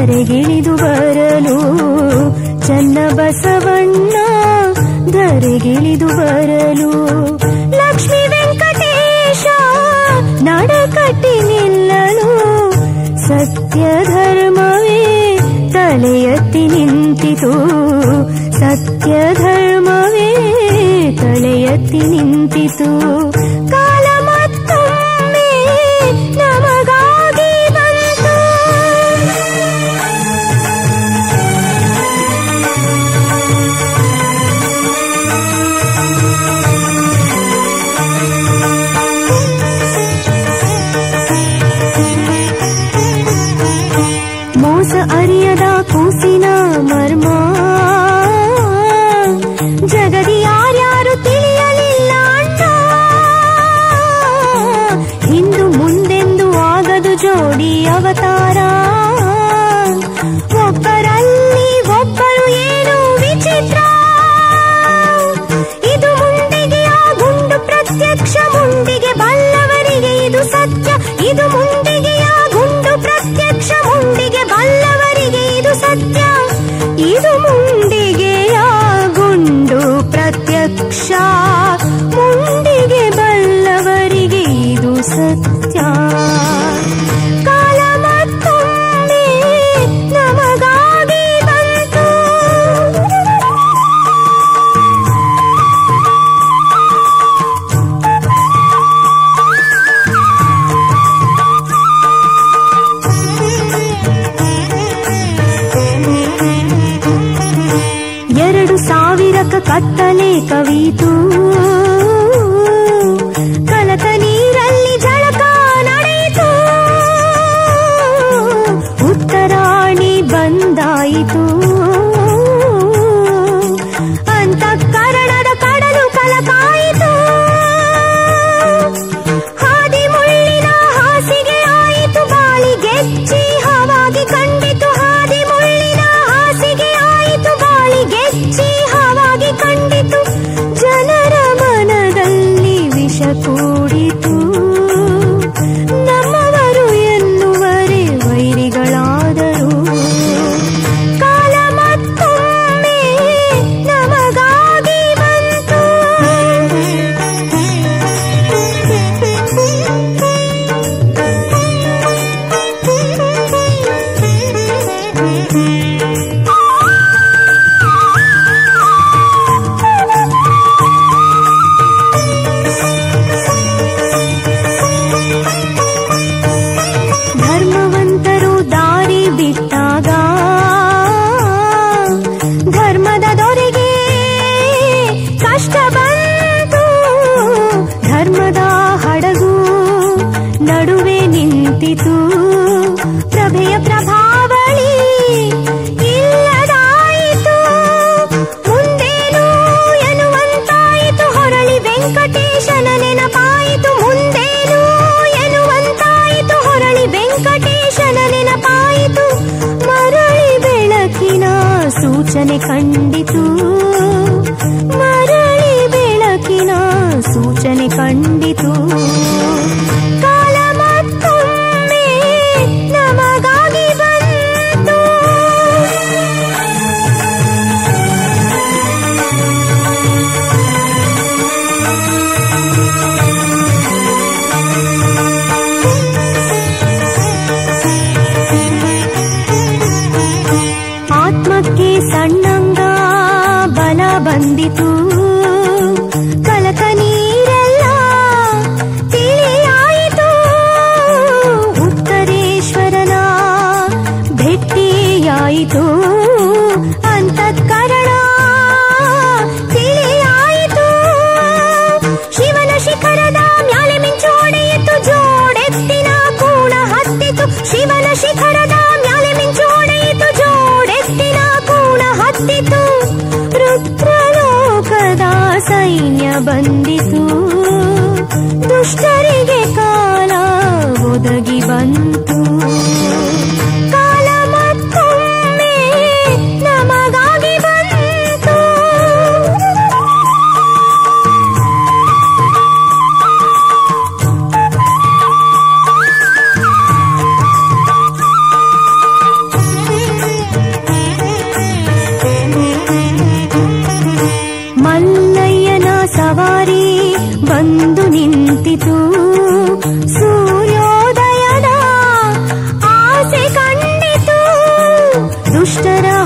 ಧರೆಗಿಳಿದು ಬರಲು ಚನ್ನ ಬಸವಣ್ಣ ಧರೆಗಿಳಿದು ಬರಲು ಲಕ್ಷ್ಮೀ ವೆಂಕಟೇಶ ನಡಕಟ್ಟಿ ನಿಲ್ಲಲು ಸತ್ಯ ಧರ್ಮವೇ ತಲೆ ಎತ್ತಿ ನಿಂತಿತು ಸತ್ಯ ಧರ್ಮವೇ ತಲೆ ಎತ್ತಿ ನಿಂತಿತು ಕಾಲ ಮತ್ತೊಮ್ಮೆ ನಮಗಾಗಿ ಬಂತು ಮೋಸ ಅರಿಯದ ಕೂಸಿನ ಮರ್ಮ ಜಗದಿ ಯಾರ್ಯಾರು ತಿಳಿಯಲಿಲ್ಲ ಅಣ್ಣ ಹಿಂದು ಮುಂದೆಂದು ಆಗದು ಜೋಡಿ ಅವತಾರ ಒಬ್ಬರಲ್ಲಿ ಒಬ್ಬರು ಏನು ವಿಚಿತ್ರ ಇದು ಮುಂಡಿಗೆಯ ಗುಂಡು ಪ್ರತ್ಯಕ್ಷ ಮುಂಡಿಗೆ ಬಲ್ಲವರಿಗೆ ಇದು ಸತ್ಯ ಇದು ಮುಂಡಿಗೆಯ ಗುಂಡು ಪ್ರತ್ಯಕ್ಷ ಮುಂಡಿಗೆ ಬಲ್ಲವರಿಗೆ ಇದು ಸತ್ಯ ಇದು ಮುಂಡಿಗೆಯ ಗುಂಡು ಪ್ರತ್ಯಕ್ಷ ಮುಂಡಿಗೆ ಬಲ್ಲವರಿಗೆ ಇದು ಸತ್ಯ ಕಾಲ ಮತ್ತೊಮ್ಮೆ ನಮಗಾಗಿ ಬಂತು ಎರಡು ಸಾವಿರಕ ಕತ್ತಲೆ ಕವಿತು ಕಲಕ ನೀರಲ್ಲಿ ಜಳಕ ನಡೆಯಿತು ಉತ್ತರಾಣಿ ಬಂದಾಯಿತು ಅಂತಃಕರಣದ ಕಡಲು ಕಲಕಾಯಿತು ಹಾದಿ ಮುಳ್ಳಿನ ಹಾಸಿಗೆ ಆಯಿತು ಬಾಳಿ ಗೆಚ್ಚಿ ಹಾವಾಗಿ ಕಂಡಿತು ಹಾದಿ ಮುಳ್ಳಿನ ಹಾಸಿಗೆ ಆಯಿತು ಬಾಳಿ ಗೆಚ್ಚಿ ಹಾವಾಗಿ ಕಂಡಿತು ಜನರ ಮನದಲ್ಲಿ ವಿಷ ಕೂಡಿತು ನಮ್ಮವರು ಎನ್ನುವರೆ ವೈರಿಗಳಾದರು ಕಾಲ ಮತ್ತೊಮ್ಮೆ ನಮಗಾಗಿ ಬಂತು ಧರ್ಮವಂತರು ದಾರಿ ಬಿಟ್ಟಾಗ ಧರ್ಮದ ದೊರೆಗೆ ಕಷ್ಟ ಬಂತು ಧರ್ಮದ ಹಡಗು ನಡುವೆ ನಿಂತಿತು ಪ್ರಭೆಯ ಪ್ರಭಾವಳಿ ಇಲ್ಲದಾಯಿತು ಮುಂದೇನು ಎನ್ನುವಂತಾಯಿತು ಹೊರಳಿ ವೆಂಕಟೇಶನ ನೆನಪಾಯಿತು ಮುಂದೇನು ಎನ್ನುವಂತಾಯಿತು ಹೊರಳಿ ವೆಂಕಟೇಶನ ನೆನಪಾಯಿತು ಮರಳಿ ಬೆಳಕಿನ ಸೂಚನೆ ಕಂಡಿತು ಮರಳಿ ಬೆಳಕಿನ ಸೂಚನೆ ಕಂಡಿತು ಕಾಲ ಮತ್ತೊಮ್ಮೆ ನಮಗಾಗಿ ಬಂತು ಆತ್ಮಕ್ಕೆ ಸಣ್ಣಂಗ ಬಲ ಬಂದಿತು ಕಲಕ ನೀರೆಲ್ಲ ತಿಳಿಯಾಯಿತು ಉತ್ತರೇಶ್ವರನ ಭೆಟ್ಟಿಯಾಯಿತು ಅಂತಃಕರಣ ತಿಳಿಯಾಯಿತು ಶಿವನ ಶಿಖರದ ಮ್ಯಾಲೆ ಮಿಂಚು ಹೊಡೆಯಿತು ಜೋಡೆತ್ತಿನ ಕೂಣ ಹತ್ತಿತು ಶಿವನ ಶಿಖರದ ಮ್ಯಾಲೆ ಮಿಂಚು ಹೊಡೆಯಿತು ಜೋಡೆತ್ತಿನ ಕೂಣ ಹತ್ತಿತು ರುದ್ರಲೋಕದ ಸೈನ್ಯ ಬಂದಿತು ದುಷ್ಟರಿಗೆ ಕಾಲ ಒದಗಿ ಬಂತು ಕಾಲ ಮತ್ತೊಮ್ಮೆ ದುಷ್ಟರ